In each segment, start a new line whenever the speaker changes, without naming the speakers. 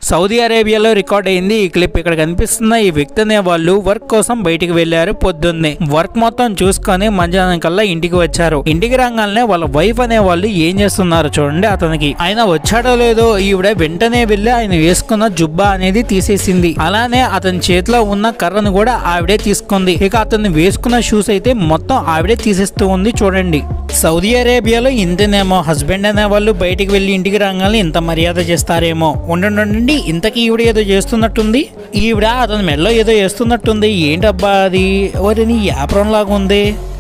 Saudi అరేబియాలో record అయింది ఈ క్లిప్ ఇక్కడ కనిపిస్తున్న ఈ వ్యక్తి అనే వాళ్ళు వర్క్ కోసం బయటికి వెళ్లారు పొద్దున్నే వర్క్ మొత్తం చూసుకొని మధ్యాహ్నం కల్లా ఇంటికి వచ్చారు ఇంటికి రాగానే వాళ్ళ వైఫ్ అనే వాళ్ళు ఏం చేస్తున్నారు చూడండి అతనికి ఆయన వచ్చాడో లేదో ఈవిడ వెంటనే వెళ్లి ఆయన వేసుకున్న జుబ్బా అనేది తీసేసింది అలానే అతని చేతిలో ఉన్న కర్రను కూడా ఆవిడే తీసుకుంది ఇక అతను వేసుకున్న షూస్ అయితే మొత్తం ఆవిడే తీసేస్తూ ఉంది చూడండి సౌదీ అరేబియాలో ఇంతనేమో హస్బెండ్ అనే వాళ్ళు బయటికి వెళ్ళి ఇంటికి రాగానే ఇంత మర్యాద చేస్తారేమో ఉండండి ఇంతకీ ఈవిడ ఏదో చేస్తున్నట్టుంది ఈవిడ అతని మెడలో ఏదో చేస్తున్నట్టుంది ఏంటబ్బా అది ఓరి యాప్రం లాగా ఉంది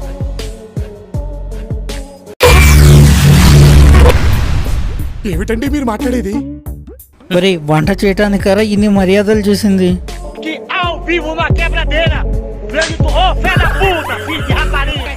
ఏమిటండి మీరు మాట్లాడేది
మరి వంట చేయటానికరా ఇన్ని మర్యాదలు చేసింది
que ao vivo uma quebradeira. Grande do ô, fé da puta, filho de rapariga.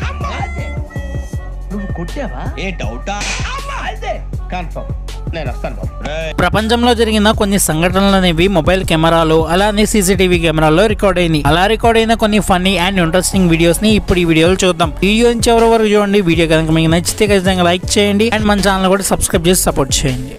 నువ్వు కొట్టావా
ఏ డౌటా కన్ఫర్మ్ నేను వస్తాను బాబు
ప్రపంచంలో జరిగిన కొన్ని సంఘటనలు అనేవి మొబైల్ కెమెరాలు అలానే సీసీటీవీ కెమెరాలో రికార్డ్ అయినాయి అలా రికార్డ్ అయిన కొన్ని ఫన్నీ అండ్ ఇంట్రెస్టింగ్ వీడియోస్ ని ఇప్పుడు ఈ వీడియోలో చూద్దాం వీడియో నుంచి ఎవరి వరకు చూడండి వీడియో కనుక మీకు నచ్చితే ఖచ్చితంగా లైక్ చేయండి అండ్ మన ఛానల్ కూడా సబ్స్క్రైబ్ చేసి సపోర్ట్ చేయండి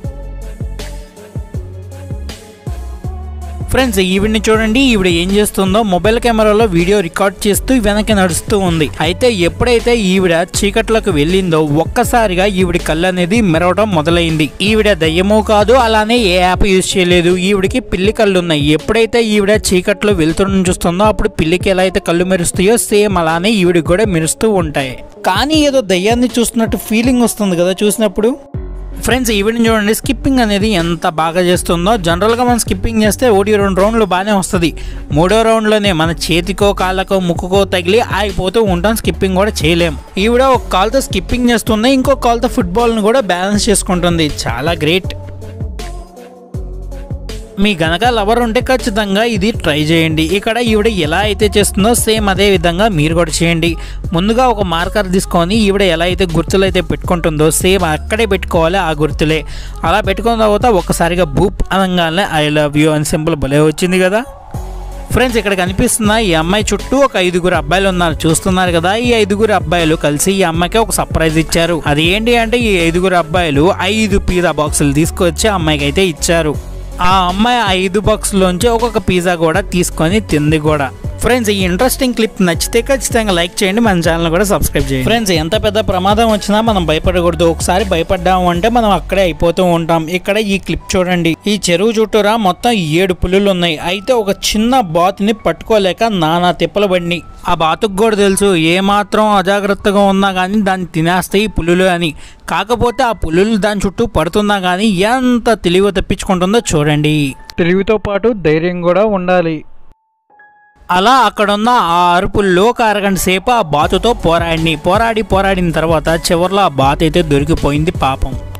ఫ్రెండ్స్ ఈవిడ్ని చూడండి ఈవిడ ఏం చేస్తుందో మొబైల్ కెమెరాలో వీడియో రికార్డ్ చేస్తూ వెనక్కి నడుస్తూ ఉంది అయితే ఎప్పుడైతే ఈవిడ చీకట్లోకి వెళ్ళిందో ఒక్కసారిగా ఈవిడ కళ్ళు అనేది మెరవడం మొదలైంది ఈవిడ దయ్యము కాదు అలానే ఏ యాప్ యూజ్ చేయలేదు ఈవిడికి పిల్లి కళ్ళు ఉన్నాయి ఎప్పుడైతే ఈవిడ చీకట్లో వెళ్తున్న చూస్తుందో అప్పుడు పిల్లికి ఎలా అయితే కళ్ళు మెరుస్తాయో సేమ్ అలానే ఈవిడికి కూడా మెరుస్తూ ఉంటాయి కానీ ఏదో దయ్యాన్ని చూస్తున్నట్టు ఫీలింగ్ వస్తుంది కదా చూసినప్పుడు ఫ్రెండ్స్ ఈవెంట్ చూడండి స్కిప్పింగ్ అనేది ఎంత బాగా చేస్తుందో జనరల్గా మనం స్కిప్పింగ్ చేస్తే ఒకటి రెండు రౌండ్లు బాగానే వస్తుంది మూడో రౌండ్లోనే మన చేతికో కాళ్ళకో ముక్కుకో తగిలి ఆగిపోతూ ఉంటాం స్కిప్పింగ్ కూడా చేయలేం ఈవిడ ఒక కాల్తో స్కిప్పింగ్ చేస్తుంది ఇంకో కాల్తో ఫుట్బాల్ని కూడా బ్యాలెన్స్ చేసుకుంటుంది చాలా గ్రేట్ మీ గనక లవర్ ఉంటే ఖచ్చితంగా ఇది ట్రై చేయండి ఇక్కడ ఈవిడ ఎలా అయితే చేస్తుందో సేమ్ అదే విధంగా మీరు కూడా చేయండి ముందుగా ఒక మార్కర్ తీసుకొని ఈవిడ ఎలా అయితే గుర్తులు అయితే పెట్టుకుంటుందో సేమ్ అక్కడే పెట్టుకోవాలి ఆ గుర్తులే అలా పెట్టుకున్న తర్వాత ఒక్కసారిగా బూప్ అనగానే ఐ లవ్ యూ అని సింపుల్ భలే వచ్చింది కదా ఫ్రెండ్స్ ఇక్కడ కనిపిస్తున్న ఈ అమ్మాయి చుట్టూ ఒక ఐదుగురు అబ్బాయిలు ఉన్నారు చూస్తున్నారు కదా ఈ ఐదుగురు అబ్బాయిలు కలిసి ఈ అమ్మాయికి ఒక సర్ప్రైజ్ ఇచ్చారు అది ఏంటి అంటే ఈ ఐదుగురు అబ్బాయిలు ఐదు పిజ్జా బాక్సులు తీసుకొచ్చి ఆ అమ్మాయికి అయితే ఇచ్చారు ఆ అమ్మాయి ఐదు బాక్స్లోంచి ఒక్కొక్క పిజ్జా కూడా తీసుకొని తింది కూడా ఫ్రెండ్స్ ఈ ఇంట్రెస్టింగ్ క్లిప్ నచ్చితే ఖచ్చితంగా లైక్ చేయండి మన ఛానల్ కూడా సబ్స్క్రైబ్ చేయండి ఫ్రెండ్స్ ఎంత పెద్ద ప్రమాదం వచ్చినా మనం భయపడకూడదు ఒకసారి భయపడ్డాము అంటే మనం అక్కడే అయిపోతూ ఉంటాం ఇక్కడ ఈ క్లిప్ చూడండి ఈ చెరువు చుట్టూరా మొత్తం ఏడు పులులు ఉన్నాయి అయితే ఒక చిన్న బాతుని పట్టుకోలేక నానా తిప్పలు పడినాయి ఆ బాతుకు కూడా తెలుసు ఏ మాత్రం అజాగ్రత్తగా ఉన్నా కానీ దాన్ని తినేస్తాయి పులులు అని కాకపోతే ఆ పులులు దాని చుట్టూ పడుతున్నా కానీ ఎంత తెలివి తప్పించుకుంటుందో చూడండి తెలివితో పాటు ధైర్యం కూడా ఉండాలి అలా అక్కడున్న ఆ అరుపుల్లో ఒక అరగంట సేపు ఆ బాతుతో పోరాడిని పోరాడి పోరాడిన తర్వాత చివర్లో ఆ బాత్ అయితే దొరికిపోయింది పాపం